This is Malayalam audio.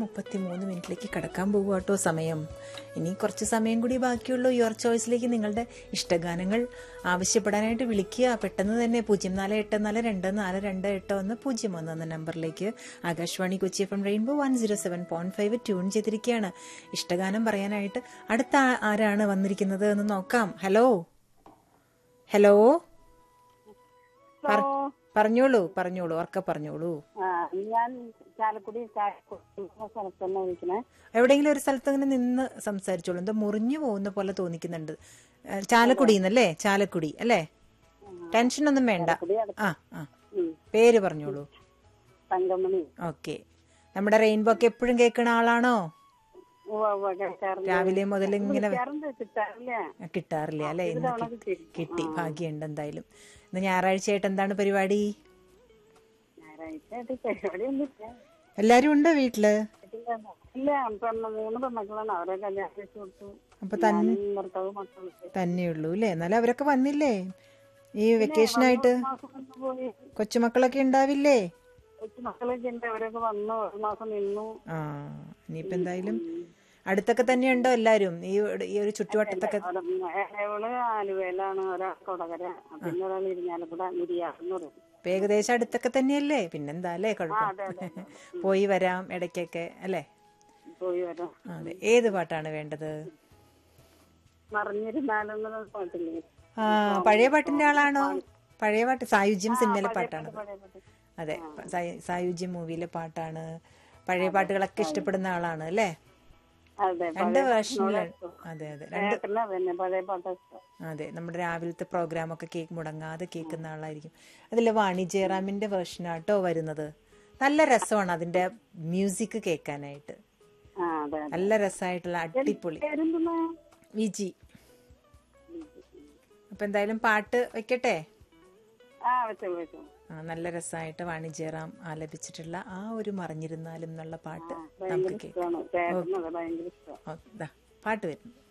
മുപ്പത്തി മൂന്ന് മിനിറ്റിലേക്ക് കടക്കാൻ പോകുക കേട്ടോ സമയം ഇനി കുറച്ച് സമയം കൂടി ബാക്കിയുള്ളൂ യുവർ ചോയ്സിലേക്ക് നിങ്ങളുടെ ഇഷ്ടഗാനങ്ങൾ ആവശ്യപ്പെടാനായിട്ട് വിളിക്കുക പെട്ടെന്ന് തന്നെ പൂജ്യം നാല് എട്ട് നാല് രണ്ട് നാല് രണ്ട് എട്ട് ഒന്ന് പൂജ്യം ഒന്ന് എന്ന നമ്പറിലേക്ക് Akashvani Kochi F M rainbow one zero seven point five tune ചെയ്തിരിക്കുകയാണ് ഇഷ്ടഗാനം പറയാനായിട്ട് അടുത്ത ആ- ആരാണ് വന്നിരിക്കുന്നത് എന്ന് നോക്കാം ഹലോ ഹലോ പറ- പറഞ്ഞോളൂ പറഞ്ഞോളൂ ഉറക്കെ പറഞ്ഞോളൂ ആ, ഞാൻ ചാലക്കുടി ചാലക്കുടി സ്ഥലത്ത് തന്നെ വിളിക്കണേ എവിടെയെങ്കിലും ഒരു സ്ഥലത്ത് ഇങ്ങനെ നിന്ന് സംസാരിച്ചോളൂ എന്തോ മുറിഞ്ഞു പോകുന്ന പോലെ തോന്നിക്കുന്നുണ്ട് ഏ, ചാലക്കുടിന്നല്ലേ ചാലക്കുടി അല്ലേ ടെൻഷൻ ഒന്നും വേണ്ട ആ ആ ഉം. പേര് പറഞ്ഞോളൂ തങ്കമണി ഓക്കെ നമ്മുടെ റെയിൻബോ ഒക്കെ എപ്പോഴും കേൾക്കുന്ന ആളാണോ ഉവ്വ് ഉവ്വ് കേൾക്കാറുണ്ട്. രാവിലെ മുതൽ ഇങ്ങനെ വിളിക്കാറുണ്ട്, കിട്ടാറില്ല കിട്ടാറില്ല അല്ലേ ഇന്ന് തവണ കി- കിട്ടി. കിട്ടി ഭാഗ്യമുണ്ട് എന്തായാലും ഇന്ന് ഞായറാഴ്ചയായിട്ട് എന്താണ് പരിപാടി ഞായറാഴ്ചയായിട്ട് പരിപാടിയൊന്നുമില്ല എല്ലാരും ഉണ്ടോ വീട്ടില് ഇല്ല പെണ്ണ മൂന്ന് പെണ്ണുങ്ങളാണ് അവരെ കല്യാണം കഴിച്ചു കൊടുത്തു അപ്പൊ തന്നെ ഞാനും ഭർത്താവ് മക്കളൊക്കെ തന്നെയുള്ളൂ അല്ലേ എന്നാലും അവരൊക്കെ വന്നില്ലേ ഈ വെക്കേഷനായിട്ട് മാസം നിന്ന് പോയി കൊച്ചുമക്കളൊക്കെ ഉണ്ടാവില്ലേ കൊച്ചു മക്കളൊക്കെ ഉണ്ട് അവരൊക്കെ വന്നു ഒരു മാസം നിന്നു ആ ഇനിയിപ്പോ എന്തായാലും അടുത്തൊക്കെ തന്നെയുണ്ടോ എല്ലാരും ഈ ഈ ഒരു ചുറ്റുവട്ടത്തൊക്കെ ഇളയവള് ആലുവയിലാണ് ഒരാൾ കൊടകര പിന്നെ ഒരാൾ ഇരിഞ്ഞാലക്കുട നിര്യാസെന്ന് പറയും ഇപ്പൊ ഏകദേശം അടുത്തൊക്കെ തന്നെയല്ലേ പിന്നെന്താ അല്ലേ കുഴപ്പം പോയി വരാം ഇടയ്ക്കൊക്കെ അല്ലേ പോയി വരാം ആ, അതെ ഏത് പാട്ടാണ് വേണ്ടത് മറിഞ്ഞിരുന്നാലെന്നുള്ള പാട്ടില്ലേ ആ പഴയ പാട്ടിന്റെ ആളാണോ പഴയ പാട്ട് സായുജ്യം സിനിമയിലെ പാട്ടാണ് പഴയ പാട്ട്. അതെ സായു- സായുജ്യം മൂവിയിലെ പാട്ടാണ് പഴയ പാട്ടുകളൊക്കെ ഇഷ്ടപ്പെടുന്ന ആളാണ് അല്ലേ അതെ രണ്ട് വേർഷനിൽ അതെ അതെ രണ്ട് ചേട്ടന് അതന്നെ പഴയ പാട്ട് ഇഷ്ടം അതെ നമ്മുടെ രാവിലത്തെ പ്രോഗ്രാം ഒക്കെ കേക്ക് മുടങ്ങാതെ കേൾക്കുന്ന ആളായിരിക്കും അതിലെ വാണി ജയറാമിന്റെ വേർഷനാട്ടോ വരുന്നത് നല്ല രസമാണ് അതിന്റെ മ്യൂസിക് കേൾക്കാനായിട്ട് ആ അതെ അതെ നല്ല രസമായിട്ടുള്ള അടിപൊളി പേരെന്തുന്നാ വിജി അപ്പൊ എന്തായാലും പാട്ട് വെക്കട്ടെ ആ വെച്ചോ വെച്ചോ ആ, നല്ല രസമായിട്ട് വാണി ജയറാം ആലപിച്ചിട്ടുള്ള ആ ഒരു മറിഞ്ഞിരുന്നാലും എന്നുള്ള പാട്ട് ഭയങ്കര നമുക്ക് കേൾക്കാം ഇഷ്ടമാണ് ചേട്ടനത് ഭയങ്കര ഇഷ്ടമാണ് ഓ, ദാ, പാട്ട് വരുന്നു